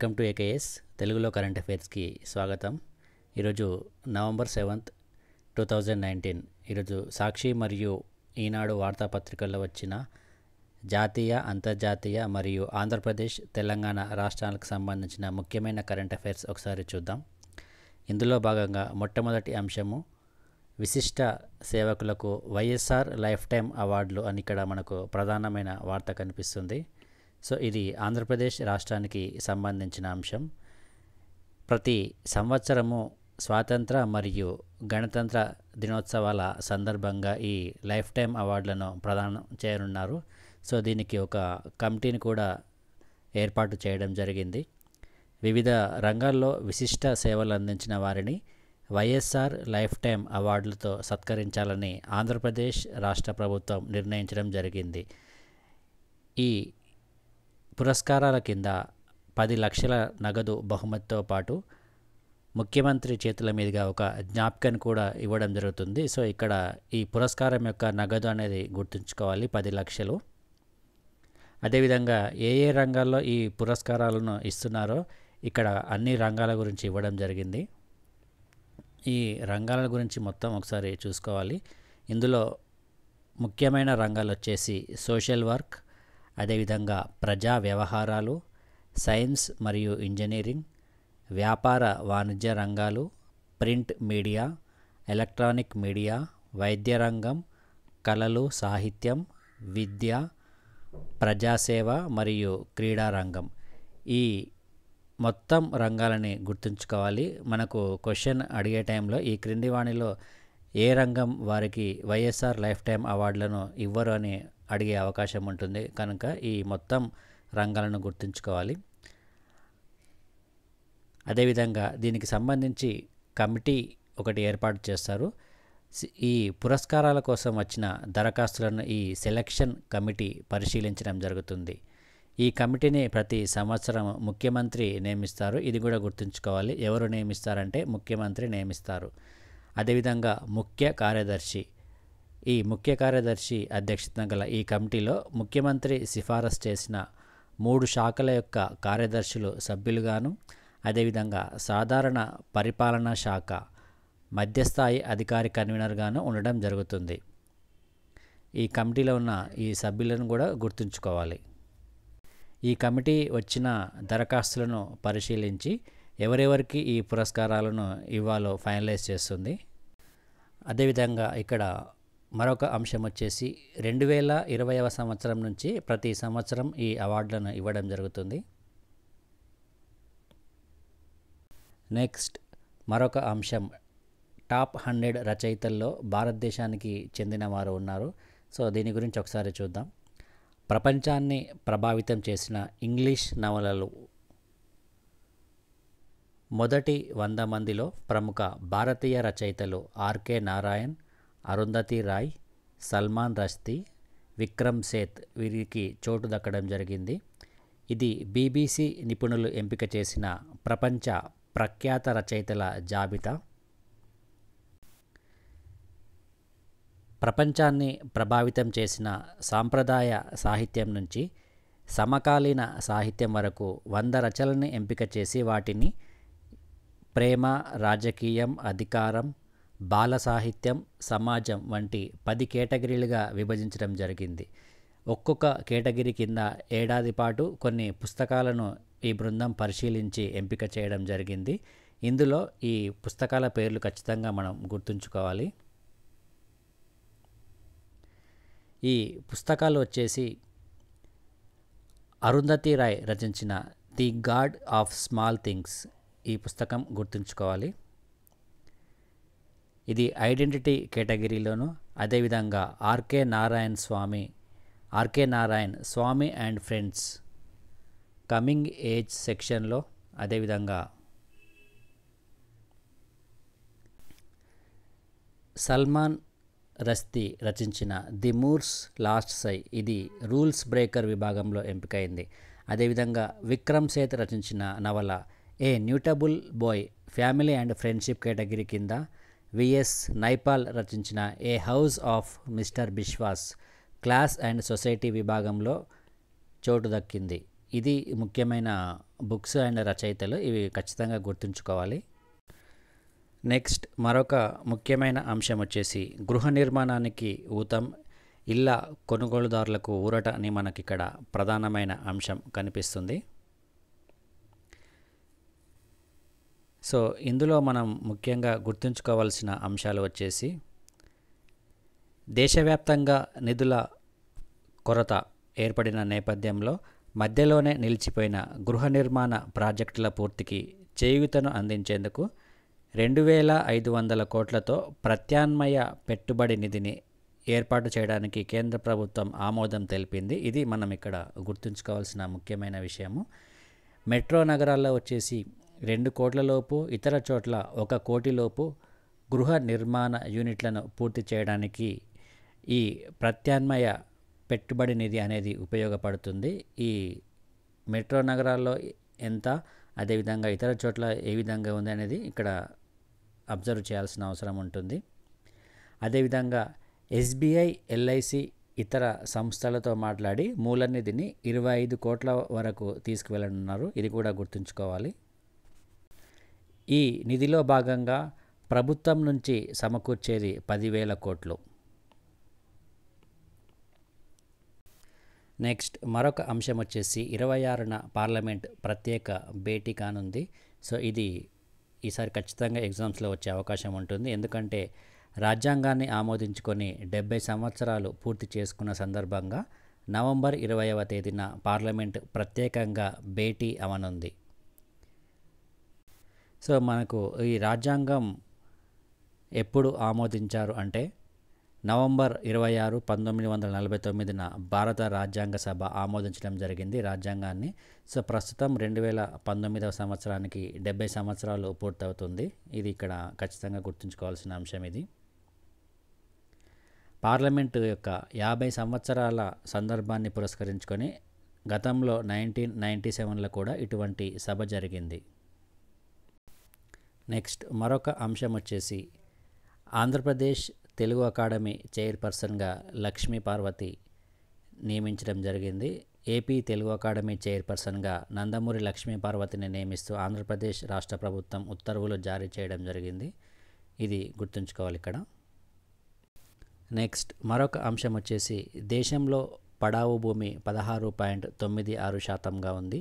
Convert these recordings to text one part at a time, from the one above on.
welcome to AKS తెలుగులో current అఫైర్స్కి స్వాగతం ఈరోజు November seventh two thousand nineteen ఈరోజు సాక్షి మరియు ఈనాడు వార్తాపత్రికల్లో వచ్చిన జాతీయ అంతర్జాతీయ మరియు ఆంధ్రప్రదేశ్ తెలంగాణ రాష్ట్రాలకు సంబంధించిన ముఖ్యమైన కరెంట్ అఫైర్స్ ఒకసారి చూద్దాం ఇందులో భాగంగా మొట్టమొదటి అంశము విశిష్ట సేవకులకు వైఎస్ఆర్ లైఫ్ టైం అవార్డులు అని ఇక్కడ మనకు ప్రధానమైన వార్త కనిపిస్తుంది సో ఇది ఆంధ్రప్రదేశ్ రాష్ట్రానికి సంబంధించిన అంశం ప్రతి సంవత్సరము స్వాతంత్ర మరియు గణతంత్ర దినోత్సవాల సందర్భంగా ఈ లైఫ్ టైం అవార్డులను ప్రదానం చేయనున్నారు సో దీనికి ఒక కమిటీని కూడా ఏర్పాటు చేయడం జరిగింది వివిధ రంగాల్లో విశిష్ట సేవలు అందించిన వారిని వైఎస్ఆర్ లైఫ్ టైం అవార్డులతో సత్కరించాలని ఆంధ్రప్రదేశ్ రాష్ట్ర ప్రభుత్వం నిర్ణయించడం జరిగింది ఈ పురస్కారాల కింద పది లక్షల నగదు బహుమతితో పాటు ముఖ్యమంత్రి చేతుల మీదుగా ఒక జ్ఞాపికను కూడా ఇవ్వడం జరుగుతుంది సో ఇక్కడ ఈ పురస్కారం యొక్క నగదు అనేది గుర్తుంచుకోవాలి పది లక్షలు అదేవిధంగా ఏ ఏ రంగాల్లో ఈ పురస్కారాలను ఇస్తున్నారో ఇక్కడ అన్ని రంగాల గురించి ఇవ్వడం జరిగింది ఈ రంగాల గురించి మొత్తం ఒకసారి చూసుకోవాలి ఇందులో ముఖ్యమైన రంగాలు వచ్చేసి సోషల్ వర్క్ అదేవిధంగా ప్రజా వ్యవహారాలు సైన్స్ మరియు ఇంజనీరింగ్ వ్యాపార వాణిజ్య రంగాలు ప్రింట్ మీడియా ఎలక్ట్రానిక్ మీడియా వైద్య రంగం కళలు సాహిత్యం విద్య ప్రజాసేవ మరియు క్రీడా రంగం ఈ మొత్తం రంగాలని గుర్తుంచుకోవాలి మనకు క్వశ్చన్ అడిగే టైంలో ఈ క్రింది వాణిలో ఏ రంగం వారికి వైఎస్ఆర్ లైఫ్ టైం అవార్డులను ఇవ్వరు అని అడిగే అవకాశం ఉంటుంది కనుక ఈ మొత్తం రంగాలను గుర్తుంచుకోవాలి అదేవిధంగా దీనికి సంబంధించి కమిటీ ఒకటి ఏర్పాటు చేస్తారు ఈ పురస్కారాల కోసం వచ్చిన దరఖాస్తులను ఈ సెలక్షన్ కమిటీ పరిశీలించడం జరుగుతుంది ఈ కమిటీని ప్రతి సంవత్సరం ముఖ్యమంత్రి నియమిస్తారు ఇది కూడా గుర్తుంచుకోవాలి ఎవరు నియమిస్తారంటే ముఖ్యమంత్రి నియమిస్తారు అదేవిధంగా ముఖ్య కార్యదర్శి ఈ ముఖ్య కార్యదర్శి అధ్యక్షతన గల ఈ కమిటీలో ముఖ్యమంత్రి సిఫారసు చేసిన మూడు శాఖల యొక్క కార్యదర్శులు సభ్యులుగాను అదేవిధంగా సాధారణ పరిపాలనా శాఖ మధ్యస్థాయి అధికారి కన్వీనర్గాను ఉండడం జరుగుతుంది ఈ కమిటీలో ఉన్న ఈ సభ్యులను కూడా గుర్తుంచుకోవాలి ఈ కమిటీ వచ్చిన దరఖాస్తులను పరిశీలించి ఎవరెవరికి ఈ పురస్కారాలను ఇవ్వాలో ఫైనలైజ్ చేస్తుంది అదేవిధంగా ఇక్కడ మరొక అంశం వచ్చేసి రెండు వేల ఇరవైవ సంవత్సరం నుంచి ప్రతి సంవత్సరం ఈ అవార్డులను ఇవ్వడం జరుగుతుంది నెక్స్ట్ మరొక అంశం టాప్ హండ్రెడ్ రచయితల్లో భారతదేశానికి చెందిన వారు ఉన్నారు సో దీని గురించి ఒకసారి చూద్దాం ప్రపంచాన్ని ప్రభావితం చేసిన ఇంగ్లీష్ నవలలు మొదటి వంద మందిలో ప్రముఖ భారతీయ రచయితలు ఆర్కే నారాయణ్ అరుంధతి రాయ్ సల్మాన్ రష్దీ విక్రమ్ సేత్ వీరికి చోటు దక్కడం జరిగింది ఇది బీబీసీ నిపుణులు ఎంపిక చేసిన ప్రపంచ ప్రఖ్యాత రచయితల జాబితా ప్రపంచాన్ని ప్రభావితం చేసిన సాంప్రదాయ సాహిత్యం నుంచి సమకాలీన సాహిత్యం వరకు వంద రచనల్ని ఎంపిక చేసి వాటిని ప్రేమ రాజకీయం అధికారం బాల సాహిత్యం సమాజం వంటి పది కేటగిరీలుగా విభజించడం జరిగింది ఒక్కొక్క కేటగిరీ కింద ఏడాది పాటు కొన్ని పుస్తకాలను ఈ బృందం పరిశీలించి ఎంపిక చేయడం జరిగింది ఇందులో ఈ పుస్తకాల పేర్లు ఖచ్చితంగా మనం గుర్తుంచుకోవాలి ఈ పుస్తకాలు వచ్చేసి అరుంధతి రాయ్ రచించిన the god of small things ఈ పుస్తకం గుర్తుంచుకోవాలి ఇది ఐడెంటిటీ కేటగిరీలోను అదేవిధంగా RK Narayan Swami RK Narayan Swami and friends coming age సెక్షన్లో అదేవిధంగా సల్మాన్ రస్తీ రచించిన ది మూర్స్ లాస్ట్ సై ఇది రూల్స్ బ్రేకర్ విభాగంలో ఎంపికైంది అదేవిధంగా విక్రమ్ సేత్ రచించిన నవల a suitable boy family and friendship category కింద విఎస్ నైపాల్ రచించిన a house of mister Biswas class and society విభాగంలో చోటు దక్కింది ఇది ముఖ్యమైన బుక్స్ అండ్ రచయితలు ఇవి ఖచ్చితంగా గుర్తుంచుకోవాలి నెక్స్ట్ మరొక ముఖ్యమైన అంశం వచ్చేసి గృహ నిర్మాణానికి ఊతం ఇళ్ళ కొనుగోలుదారులకు ఊరట అని మనకి ఇక్కడ ప్రధానమైన అంశం కనిపిస్తుంది సో ఇందులో మనం ముఖ్యంగా గుర్తుంచుకోవాల్సిన అంశాలు వచ్చేసి దేశవ్యాప్తంగా నిధుల కొరత ఏర్పడిన నేపథ్యంలో మధ్యలోనే నిలిచిపోయిన గృహ నిర్మాణ ప్రాజెక్టుల పూర్తికి చేయూతను అందించేందుకు రెండు వేల ఐదు వందల కోట్లతో ప్రత్యామ్నాయ పెట్టుబడి నిధిని ఏర్పాటు చేయడానికి కేంద్ర ప్రభుత్వం ఆమోదం తెలిపింది ఇది మనం ఇక్కడ గుర్తుంచుకోవాల్సిన ముఖ్యమైన విషయము మెట్రో నగరాల్లో వచ్చేసి రెండు కోట్లలోపు ఇతర చోట్ల ఒక కోటిలోపు గృహ నిర్మాణ యూనిట్లను పూర్తి చేయడానికి ఈ ప్రత్యామ్నాయ పెట్టుబడి నిధి అనేది ఉపయోగపడుతుంది ఈ మెట్రో నగరాల్లో ఎంత అదేవిధంగా ఇతర చోట్ల ఏ విధంగా ఉంది అనేది ఇక్కడ అబ్జర్వ్ చేయాల్సిన అవసరం ఉంటుంది అదేవిధంగా ఎస్బీఐ ఎల్ఐసి ఇతర సంస్థలతో మాట్లాడి మూల నిధిని ఇరవై ఐదు కోట్ల వరకు తీసుకువెళ్ళనున్నారు ఇది కూడా గుర్తుంచుకోవాలి ఈ నిధిలో భాగంగా ప్రభుత్వం నుంచి సమకూర్చేది పదివేల కోట్లు నెక్స్ట్ మరొక అంశం వచ్చేసి ఇరవై ఆరున పార్లమెంట్ ప్రత్యేక భేటీ కానుంది సో ఇది ఈసారి ఖచ్చితంగా ఎగ్జామ్స్లో వచ్చే అవకాశం ఉంటుంది ఎందుకంటే రాజ్యాంగాన్ని ఆమోదించుకొని డెబ్బై సంవత్సరాలు పూర్తి చేసుకున్న సందర్భంగా నవంబర్ ఇరవైవ తేదీన పార్లమెంట్ ప్రత్యేకంగా భేటీ అవనుంది సో మనకు ఈ రాజ్యాంగం ఎప్పుడు ఆమోదించారు అంటే నవంబర్ ఇరవై ఆరు పంతొమ్మిది వందల నలభై తొమ్మిదిన భారత రాజ్యాంగ సభ ఆమోదించడం జరిగింది రాజ్యాంగాన్ని సో ప్రస్తుతం రెండు వేల పంతొమ్మిదవ సంవత్సరానికి డెబ్బై సంవత్సరాలు పూర్తవుతుంది ఇది ఇక్కడ ఖచ్చితంగా గుర్తుంచుకోవాల్సిన అంశం ఇది పార్లమెంటు యొక్క యాభై సంవత్సరాల సందర్భాన్ని పురస్కరించుకొని గతంలో నైన్టీన్ నైంటీ సెవెన్లో కూడా ఇటువంటి సభ జరిగింది నెక్స్ట్ మరొక అంశం వచ్చేసి ఆంధ్రప్రదేశ్ తెలుగు అకాడమీ చైర్పర్సన్గా లక్ష్మీ పార్వతి నియమించడం జరిగింది ఏపీ తెలుగు అకాడమీ చైర్పర్సన్గా నందమూరి లక్ష్మీ పార్వతిని నియమిస్తూ ఆంధ్రప్రదేశ్ రాష్ట్ర ప్రభుత్వం ఉత్తర్వులు జారీ చేయడం జరిగింది ఇది గుర్తుంచుకోవాలి ఇక్కడ నెక్స్ట్ మరొక అంశం వచ్చేసి దేశంలో పడావు భూమి పదహారు పాయింట్ తొమ్మిది ఆరు శాతంగా ఉంది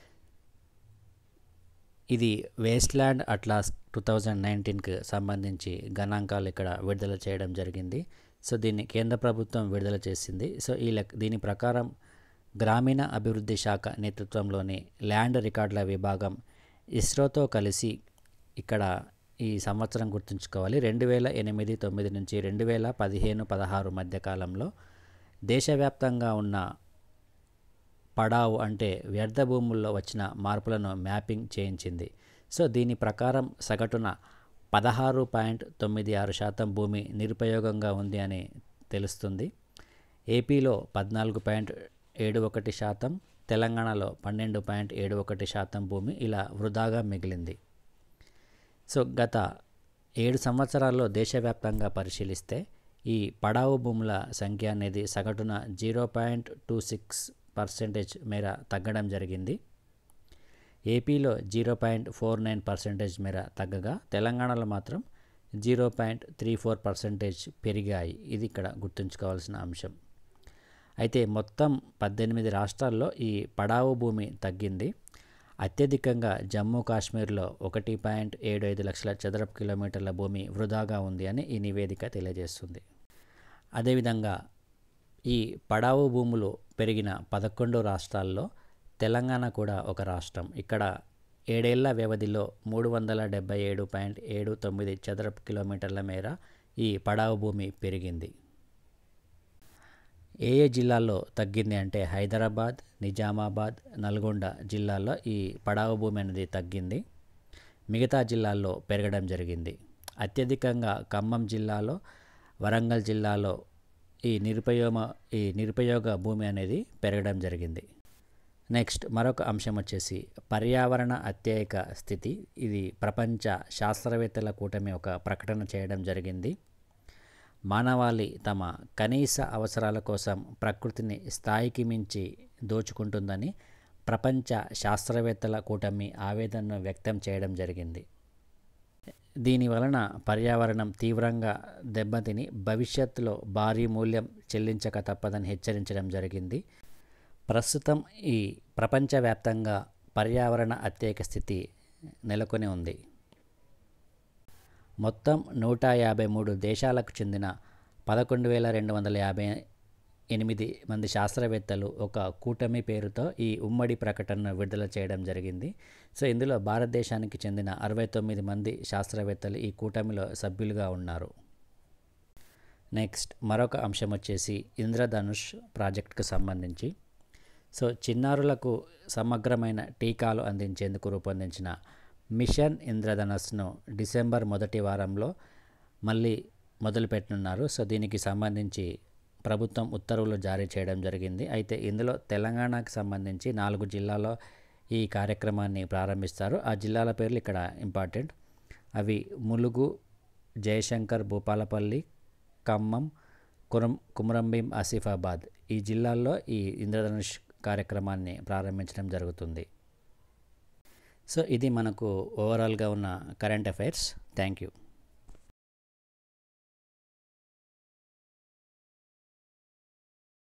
ఇది వేస్ట్లాండ్ అట్లాస్ టూ థౌజండ్ నైన్టీన్కి సంబంధించి గణాంకాలు ఇక్కడ విడుదల చేయడం జరిగింది సో దీన్ని కేంద్ర ప్రభుత్వం విడుదల చేసింది సో ఈ లెక్ దీని ప్రకారం గ్రామీణ అభివృద్ధి శాఖ నేతృత్వంలోని ల్యాండ్ రికార్డుల విభాగం ఇస్రోతో కలిసి ఇక్కడ ఈ సంవత్సరం గుర్తుంచుకోవాలి రెండు వేల ఎనిమిది తొమ్మిది నుంచి రెండు వేల పదిహేను పదహారు మధ్య కాలంలో దేశవ్యాప్తంగా ఉన్న పడావు అంటే వ్యర్థ భూముల్లో వచ్చిన మార్పులను మ్యాపింగ్ చేయించింది సో దీని ప్రకారం సగటున పదహారు పాయింట్ తొమ్మిది ఆరు శాతం భూమి నిరుపయోగంగా ఉంది అని తెలుస్తుంది ఏపీలో పద్నాలుగు పాయింట్ ఏడు ఒకటి శాతం తెలంగాణలో పన్నెండు పాయింట్ ఏడు ఒకటి శాతం భూమి ఇలా వృధాగా మిగిలింది సో గత ఏడు సంవత్సరాల్లో దేశవ్యాప్తంగా పరిశీలిస్తే ఈ పడావు భూముల సంఖ్య అనేది సగటున zero point two six percentage మేర తగ్గడం జరిగింది ఏపీలో zero point four nine percentage మేర తగ్గగా తెలంగాణలో మాత్రం zero point three four percentage పెరిగాయి ఇది ఇక్కడ గుర్తుంచుకోవాల్సిన అంశం అయితే మొత్తం పద్దెనిమిది రాష్ట్రాల్లో ఈ పడావు భూమి తగ్గింది అత్యధికంగా జమ్మూ కాశ్మీర్లో ఒకటి పాయింట్ ఏడు ఐదు లక్షల చదరపు కిలోమీటర్ల భూమి వృధాగా ఉంది అని ఈ నివేదిక తెలియజేస్తుంది అదేవిధంగా ఈ పడావు భూములు పెరిగిన పదకొండు రాష్ట్రాల్లో తెలంగాణ కూడా ఒక రాష్ట్రం ఇక్కడ ఏడేళ్ల వ్యవధిలో మూడు వందల డెబ్బై ఏడు పాయింట్ ఏడు తొమ్మిది చదరపు కిలోమీటర్ల మేర ఈ పడావు భూమి పెరిగింది ఏ ఏ జిల్లాల్లో తగ్గింది అంటే హైదరాబాద్ నిజామాబాద్ నల్గొండ జిల్లాల్లో ఈ పడావు భూమి అనేది తగ్గింది మిగతా జిల్లాల్లో పెరగడం జరిగింది అత్యధికంగా ఖమ్మం జిల్లాలో వరంగల్ జిల్లాలో ఈ నిరుపయోగ ఈ నిరుపయోగ భూమి అనేది పెరగడం జరిగింది నెక్స్ట్ మరొక అంశం వచ్చేసి పర్యావరణ అత్యయిక స్థితి ఇది ప్రపంచ శాస్త్రవేత్తల కూటమి ఒక ప్రకటన చేయడం జరిగింది మానవాళి తమ కనీస అవసరాల కోసం ప్రకృతిని స్థాయికి మించి దోచుకుంటుందని ప్రపంచ శాస్త్రవేత్తల కూటమి ఆవేదనను వ్యక్తం చేయడం జరిగింది దీని వలన పర్యావరణం తీవ్రంగా దెబ్బతిని భవిష్యత్తులో భారీ మూల్యం చెల్లించక తప్పదని హెచ్చరించడం జరిగింది ప్రస్తుతం ఈ ప్రపంచవ్యాప్తంగా పర్యావరణ అత్యేక స్థితి నెలకొని ఉంది మొత్తం నూట యాభై మూడు దేశాలకు చెందిన పదకొండు వేల రెండు వందల యాభై ఎనిమిది మంది శాస్త్రవేత్తలు ఒక కూటమి పేరుతో ఈ ఉమ్మడి ప్రకటనను విడుదల చేయడం జరిగింది సో ఇందులో భారతదేశానికి చెందిన అరవై తొమ్మిది మంది శాస్త్రవేత్తలు ఈ కూటమిలో సభ్యులుగా ఉన్నారు నెక్స్ట్ మరొక అంశం వచ్చేసి ఇంద్రధనుష్ ప్రాజెక్టుకు సంబంధించి సో చిన్నారులకు సమగ్రమైన టీకాలు అందించేందుకు రూపొందించిన మిషన్ ఇంద్రధనస్ను డిసెంబర్ మొదటి వారంలో మళ్ళీ మొదలుపెట్టనున్నారు సో దీనికి సంబంధించి ప్రభుత్వం ఉత్తర్వులు జారీ చేయడం జరిగింది అయితే ఇందులో తెలంగాణకు సంబంధించి నాలుగు జిల్లాల్లో ఈ కార్యక్రమాన్ని ప్రారంభిస్తారు ఆ జిల్లాల పేర్లు ఇక్కడ ఇంపార్టెంట్ అవి ములుగు జయశంకర్ భూపాలపల్లి ఖమ్మం కురం కుమరంభీం ఆసిఫాబాద్ ఈ జిల్లాల్లో ఈ ఇంద్రధనుష్ కార్యక్రమాన్ని ప్రారంభించడం జరుగుతుంది సో ఇది మనకు ఓవరాల్గా ఉన్న కరెంట్ అఫైర్స్ థ్యాంక్ యూ